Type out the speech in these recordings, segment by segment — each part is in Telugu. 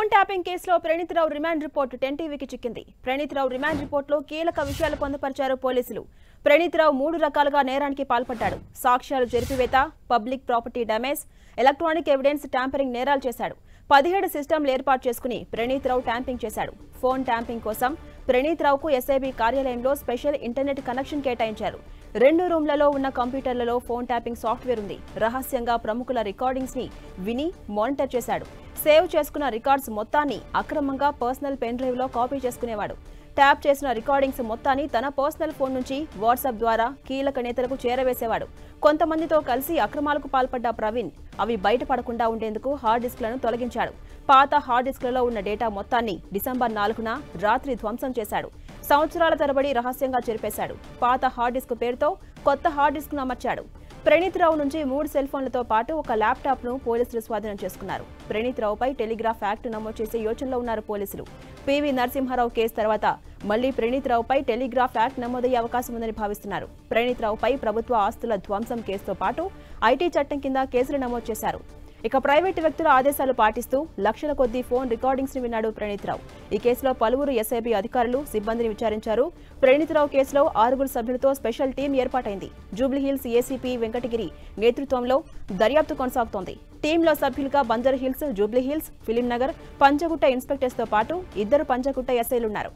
ఫోన్ ట్యాపింగ్ కేసులో Praneeth Rao remand report ten టీవీకి చిక్కింది ప్రణీత్ రావు రిమాండ్ రిపోర్టులో కీలక విషయాలు పొందుపరిచారు పోలీసులు ప్రణీత్ రావు మూడు రకాలుగా నేరానికి పాల్పడ్డాడు సాక్ష్యాలు జరిపివేత public property damage electronic evidence tampering నేరాలు చేశాడు పదిహేడు సిస్టమ్లు ఏర్పాటు చేసుకుని ప్రణీత్ రావు ట్యాంపింగ్ చేశాడు ఫోన్ ట్యాంపింగ్ కోసం ప్రణీత్ రావుకు ఎస్ఐబి కార్యాలయంలో స్పెషల్ ఇంటర్నెట్ కనెక్షన్ కేటాయించారు రెండు రూమ్లలో ఉన్న కంప్యూటర్లలో ఫోన్ ట్యాపింగ్ సాఫ్ట్వేర్ ఉంది రహస్యంగా ప్రముఖుల రికార్డింగ్స్ ని విని మానిటర్ చేశాడు సేవ్ చేసుకున్న రికార్డ్స్ మొత్తాన్ని అక్రమంగా పర్సనల్ పెన్ డ్రైవ్ లో కాపీ చేసుకునేవాడు ట్యాప్ చేసిన రికార్డింగ్స్ మొత్తాన్ని తన పర్సనల్ ఫోన్ నుంచి వాట్సాప్ ద్వారా కీలక నేతలకు చేరవేసేవాడు కొంతమందితో కలిసి అక్రమాలకు పాల్పడ్డ ప్రవీణ్ అవి బయటపడకుండా ఉండేందుకు హార్డ్ డిస్క్లను తొలగించాడు పాత హార్డ్ డిస్క్లలో ఉన్న డేటా మొత్తాన్ని డిసెంబర్ నాలుగున రాత్రి ధ్వంసం చేశాడు సంవత్సరాల తరబడి రహస్యంగా చెరిపేశాడు పాత హార్డ్ డిస్క్ పేరుతో కొత్త హార్డ్ డిస్క్ను అమర్చాడు ప్రణీత్ రావు నుంచి మూడు సెల్ ఫోన్లతో పాటు ఒక ల్యాప్టాప్ ను పోలీసులు స్వాధీనం చేసుకున్నారు ప్రణీత్ రావుపై టెలిగ్రాఫ్ యాక్ట్ నమోదు చేసే యోచనలో ఉన్నారు పోలీసులు పివి నరసింహారావు కేసు తర్వాత మళ్లీ ప్రణీత్ రావుపై టెలిగ్రాఫ్ యాక్ట్ నమోదయ్యే అవకాశం ఉందని భావిస్తున్నారు ప్రణీత్ రావుపై ప్రభుత్వ ఆస్తుల ధ్వంసం కేసుతో పాటు ఐటీ చట్టం కింద కేసులు నమోదు చేశారు ఇక ప్రైవేటు వ్యక్తుల ఆదేశాలు పాటిస్తూ లక్షల కొద్దీ ఫోన్ రికార్డింగ్స్ ని విన్నాడు ప్రణీత్ రావు ఈ కేసులో పలువురు ఎస్ఐబి అధికారులు సిబ్బందిని విచారించారు ప్రణీత్ రావు కేసులో ఆరుగురు సభ్యులతో స్పెషల్ టీం ఏర్పాటైంది జూబ్లీహిల్స్ ఏసీపీ వెంకటగిరి నేతృత్వంలో దర్యాప్తు కొనసాగుతోంది టీంలో సభ్యులుగా Banjara Hills Jubilee Hills film Nagar Panjagutta inspectors తో పాటు ఇద్దరు పంచగుట్ట ఎస్ఐలున్నారు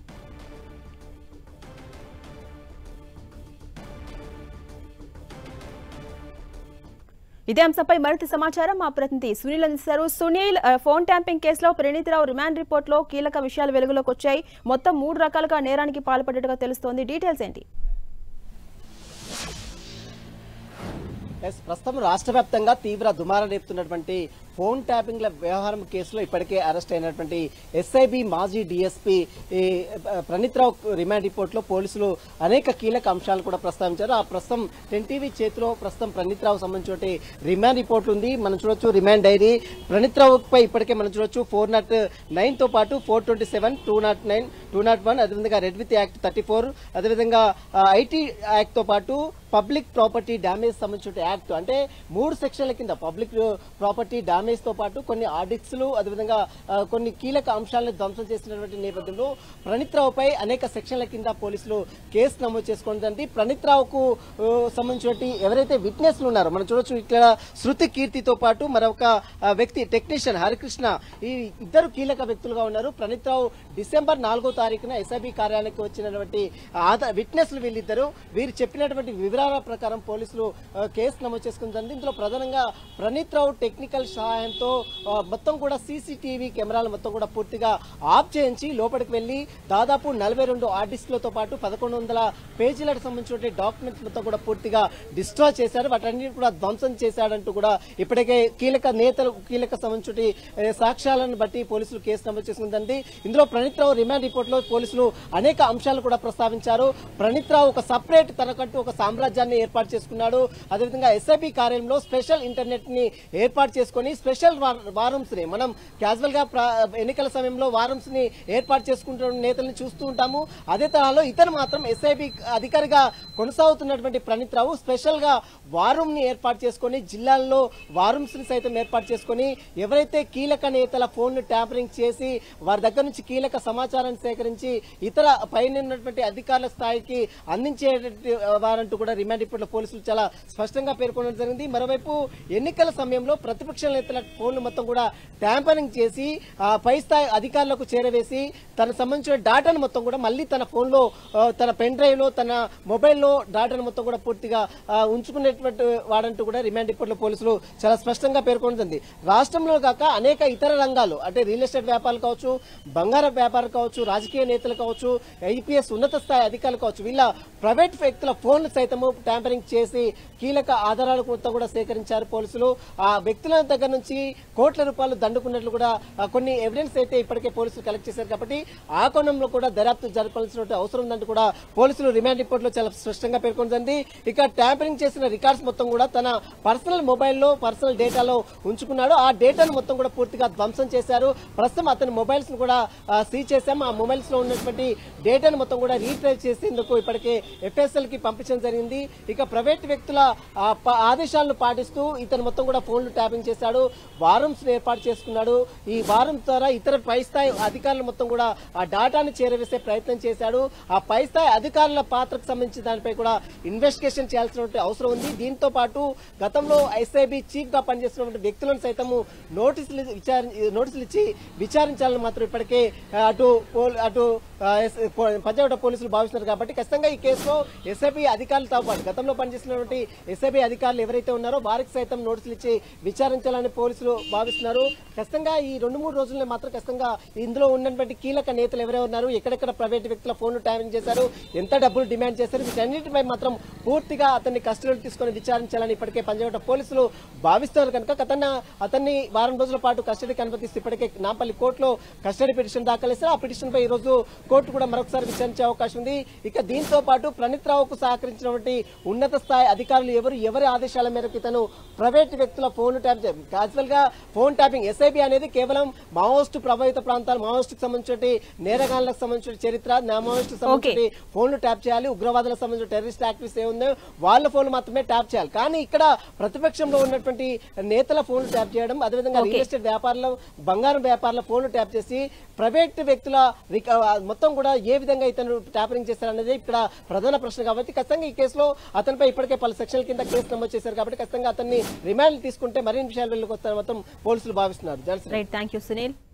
ఇదే అంశంపై మరింత సమాచారం మా ప్రతినిధి సునీల్ అందిస్తారు సునీల్ ఆ, ఫోన్ ట్యాంపింగ్ కేసులో ప్రణీత్ రావు రిమాండ్ రిపోర్ట్లో కీలక విషయాలు వెలుగులోకి వచ్చాయి మొత్తం మూడు రకాలుగా నేరానికి పాల్పడ్డట్టుగా తెలుస్తోంది డీటెయిల్స్ ఏంటి ఎస్ ప్రస్తుతం రాష్ట్ర వ్యాప్తంగా తీవ్ర దుమారం రేపుతున్నటువంటి ఫోన్ ట్యాపింగ్ల వ్యవహారం కేసులో ఇప్పటికే అరెస్ట్ అయినటువంటి ఎస్ఐబి మాజీ డిఎస్పీ ఈ ప్రణీత్ రావు రిమాండ్ రిపోర్ట్లో పోలీసులు అనేక కీలక అంశాలు కూడా ప్రస్తావించారు ఆ ప్రస్తుతం టెన్ టీవీ చేతిలో ప్రస్తుతం ప్రణీత్ రావు సంబంధించిన రిమాండ్ రిపోర్ట్ ఉంది మనం చూడొచ్చు రిమాండ్ డైరీ ప్రణీత్ రావుపై ఇప్పటికే మనం చూడొచ్చు ఫోర్ నాట్ నైన్ తో పాటు four twenty seven two nought nine two nought one అదేవిధంగా read with act thirty four అదేవిధంగా ఐటీ యాక్ట్ తో పాటు పబ్లిక్ ప్రాపర్టీ డ్యామేజ్ సంబంధించిన యాక్ట్ అంటే మూడు సెక్షన్ల కింద పబ్లిక్ ప్రాపర్టీ డ్యామేజ్ తో పాటు కొన్ని ఆడిట్స్లు అదేవిధంగా ఆ, కొన్ని కీలక అంశాలను ధ్వంసం చేసినటువంటి నేపథ్యంలో ప్రణీత్ రావుపై అనేక సెక్షన్ల కింద పోలీసులు కేసు నమోదు చేసుకోవడంతో ప్రణీత్ రావుకు ఆ, సంబంధించినటువంటి ఎవరైతే విట్నెస్లు ఉన్నారో మనం చూడొచ్చు ఇక్కడ శృతి కీర్తితో పాటు మరొక ఆ, వ్యక్తి టెక్నీషియన్ హరికృష్ణ ఈ ఇద్దరు కీలక వ్యక్తులుగా ఉన్నారు ప్రణీత్ రావు డిసెంబర్ నాలుగో తారీఖున ఎస్ఐబి కార్యాలయానికి వచ్చినటువంటి ఆధార్ విట్నెస్లు వీళ్ళిద్దరు వీరు చెప్పినటువంటి వివరాల ప్రకారం పోలీసులు ఆ, కేసు నమోదు చేసుకుంటుంది ఇందులో ప్రధానంగా ప్రణీత్ రావు టెక్నికల్ సహాయంతో ఆ, మొత్తం కూడా సీసీటీవీ కెమెరాలు మొత్తం కూడా పూర్తిగా ఆఫ్ చేయించి లోపలికి వెళ్లి దాదాపు నలభై రెండు ఆర్టిస్టులతో పాటు పదకొండు వందల పేజీలకు సంబంధించిన డాక్యుమెంట్స్ మొత్తం కూడా పూర్తిగా డిస్ట్రాయ్ చేశారు వాటన్నిటి కూడా ధ్వంసం చేశాడంటూ కూడా ఇప్పటికే కీలక నేతలు కీలక సంబంధించిన ఏ, సాక్ష్యాలను బట్టి పోలీసులు కేసు నమోదు చేసుకుందండి ఇందులో ప్రణీత్ రావు రిమాండ్ రిపోర్ట్ లో పోలీసులు అనేక అంశాలు కూడా ప్రస్తావించారు ప్రణీత్ రావు ఒక సపరేట్ తనకంటూ ఒక సామ్రాజ్యాన్ని ఏర్పాటు చేసుకున్నాడు అదేవిధంగా ఎస్ఐబి కార్యాలయంలో స్పెషల్ ఇంటర్నెట్ ని ఏర్పాటు చేసుకుని స్పెషల్ వారమ్స్ ని మనం క్యాజువల్ గా ప్ర- ఎన్నికల సమయంలో వారమ్స్ ని ఏర్పాటు చేసుకుంటున్న నేతల్ని చూస్తూ ఉంటాము అదే తరహాలో ఇతను మాత్రం ఎస్ఐబి అధికారిగా కొనసాగుతున్నటువంటి ప్రణీత్ రావు స్పెషల్ గా వారం ని ఏర్పాటు చేసుకుని జిల్లాల్లో వారమ్స్ ని సైతం ఏర్పాటు చేసుకుని ఎవరైతే కీలక నేతల ఫోన్ ను ట్యాంపరింగ్ చేసి వారి దగ్గర నుంచి కీలక సమాచారాన్ని సేకరించి ఇతర పైన ఉన్నటువంటి అధికారుల స్థాయికి అందించే వారంటూ కూడా రిమాండ్ రిపోర్ట్లో పోలీసులు చాలా స్పష్టంగా పేర్కొనడం జరిగింది మరోవైపు ఎన్నికల సమయంలో ప్రతిపక్ష నేతల ఫోన్లు మొత్తం కూడా ట్యాంపరింగ్ చేసి ఆ, పై స్థాయి అధికారులకు చేరవేసి తనకు సంబంధించిన డాటాను మొత్తం కూడా మళ్ళీ తన ఫోన్లో ఆ, తన పెన్ డ్రైవ్ లో తన మొబైల్లో డాటాను మొత్తం కూడా పూర్తిగా ఆ, ఉంచుకునేటువంటి వాడంటూ కూడా రిమాండ్ రిపోర్ట్లో పోలీసులు చాలా స్పష్టంగా పేర్కొంటుంది రాష్ట్రంలో కాక అనేక ఇతర రంగాలు అంటే రియల్ ఎస్టేట్ వ్యాపారాలు కావచ్చు బంగారం వ్యాపారం కావచ్చు రాజకీయ నేతలు కావచ్చు ఐపీఎస్ ఉన్నత స్థాయి అధికారులు కావచ్చు వీళ్ళ ప్రైవేట్ వ్యక్తుల ఫోన్లు సైతము ట్యాంపరింగ్ చేసి కీలక ఆధారాలు మొత్తం కూడా సేకరించారు పోలీసులు ఆ వ్యక్తుల దగ్గర నుంచి కోట్ల రూపాయలు దండుకున్నట్లు కూడా ఆ, కొన్ని ఎవిడెన్స్ అయితే ఇప్పటికే పోలీసులు కలెక్ట్ చేశారు కాబట్టి ఆ కోణంలో కూడా దర్యాప్తు జరపాల్సిన అవసరం ఉందంటూ కూడా పోలీసులు రిమాండ్ రిపోర్ట్ లో చాలా స్పష్టంగా పేర్కొంటుంది ఇక ట్యాంపరింగ్ చేసిన రికార్డ్స్ మొత్తం కూడా తన పర్సనల్ మొబైల్లో పర్సనల్ డేటాలో ఉంచుకున్నాడు ఆ డేటాను మొత్తం కూడా పూర్తిగా ధ్వంసం చేశారు ప్రస్తుతం అతని మొబైల్స్ ను కూడా సీజ్ చేశాం ఆ మొబైల్స్ లో ఉన్నటువంటి డేటాను మొత్తం కూడా రీట్రైవ్ చేసేందుకు ఇప్పటికే ఎఫ్ఎస్ఎల్ కి పంపించడం జరిగింది ఇక ప్రైవేట్ వ్యక్తుల ఆ, ప- ఆదేశాలను పాటిస్తూ ఇతను మొత్తం కూడా ఫోన్లు ట్యాపింగ్ చేశాడు వారమ్స్ ఏర్పాటు చేసుకున్నాడు ఈ వారం ద్వారా ఇతర పై స్థాయి అధికారులు మొత్తం కూడా ఆ డాటాను చేరవేసే ప్రయత్నం చేశాడు ఆ పై స్థాయి అధికారుల పాత్రకు సంబంధించి దానిపై కూడా ఇన్వెస్టిగేషన్ చేయాల్సినటువంటి అవసరం ఉంది దీంతో పాటు గతంలో ఎస్ఐబి చీఫ్ గా పనిచేస్తున్నటువంటి వ్యక్తులను సైతము నోటీసులు విచారి నోటీసులు ఇచ్చి విచారించాలని మాత్రం ఇప్పటికే ఆ, అటు పోల్- అటు ఆ, ఎస్- పో- పంజాబ్ పోలీసులు భావిస్తున్నారు కాబట్టి ఖచ్చితంగా ఈ కేసులో ఎస్ఐబి అధికారులతో పాటు గతంలో పనిచేసినటువంటి ఎస్ఐబి అధికారులు ఎవరైతే ఉన్నారో వారికి సైతం నోటీసులు ఇచ్చి విచారించాలని పోలీసులు భావిస్తున్నారు ఖచ్చితంగా ఈ రెండు మూడు రోజుల్లో మాత్రం ఖచ్చితంగా ఇందులో ఉన్నటువంటి కీలక నేతలు ఎవరెవరు ఉన్నారు ఎక్కడెక్కడ ప్రైవేట్ వ్యక్తుల ఫోన్లు ట్యాపింగ్ చేశారు ఎంత డబ్బులు డిమాండ్ చేశారు వీటన్నిటిపై మాత్రం పూర్తిగా అతన్ని కస్టడీలో తీసుకొని విచారించాలని ఇప్పటికే పంజాబ్ పోలీసులు భావిస్తున్నారు కనుక అతన్ని అతన్ని వారం రోజుల పాటు కస్టడీకి అనుమతిస్తే ఇప్పటికే నాంపల్లి కోర్టులో కస్టడీ పిటిషన్ దాఖలు చేశారు ఆ పిటిషన్ పై ఈ రోజు కోర్టు కూడా మరొకసారి విచారించే అవకాశం ఉంది ఇక దీంతో పాటు ప్రణీత్ రావుకు సహకరించినటువంటి ఉన్నత స్థాయి అధికారులు ఎవరు ఎవరి ఆదేశాల మేరకు ఇతను ప్రైవేట్ వ్యక్తుల ఫోన్ ట్యాప్ క్యాజువల్ గా ఫోన్ ట్యాపింగ్ ఎస్ఐబి అనేది కేవలం మావోయిస్టు ప్రభావిత ప్రాంతాలు మావోయిస్టుకు సంబంధించిన నేరగాళ్లకు సంబంధించిన చరిత్ర మావోయిస్టుకు సంబంధించిన ఫోన్లు ట్యాప్ చేయాలి ఉగ్రవాదులకు సంబంధించిన టెర్రరిస్ట్ యాక్టివిస్ట్ ఏముందో వాళ్ళ ఫోన్లు మాత్రమే ట్యాప్ చేయాలి కానీ ఇక్కడ ప్రతిపక్షంలో ఉన్నటువంటి నేతల ఫోన్లు ట్యాప్ చేయడం అదేవిధంగా Okay. రియల్ ఎస్టేట్ వ్యాపారులు బంగారం వ్యాపారుల ఫోన్లు ట్యాప్ చేసి ప్రైవేట్ వ్యక్తుల రిక- మొత్తం కూడా ఏ విధంగా ఇతను ట్యాపరింగ్ చేశారనేది ఇక్కడ ప్రధాన ప్రశ్న కాబట్టి ఖచ్చితంగా ఈ కేసులో అతనిపై ఇప్పటికే పలు సెక్షన్ల కింద కేసు నమోదు చేశారు కాబట్టి ఖచ్చితంగా అతన్ని రిమాండ్ తీసుకుంటే మరిన్ని విషయాలు వెళ్ళి మొత్తం పోలీసులు భావిస్తున్నారు Janasena right thank you Sunil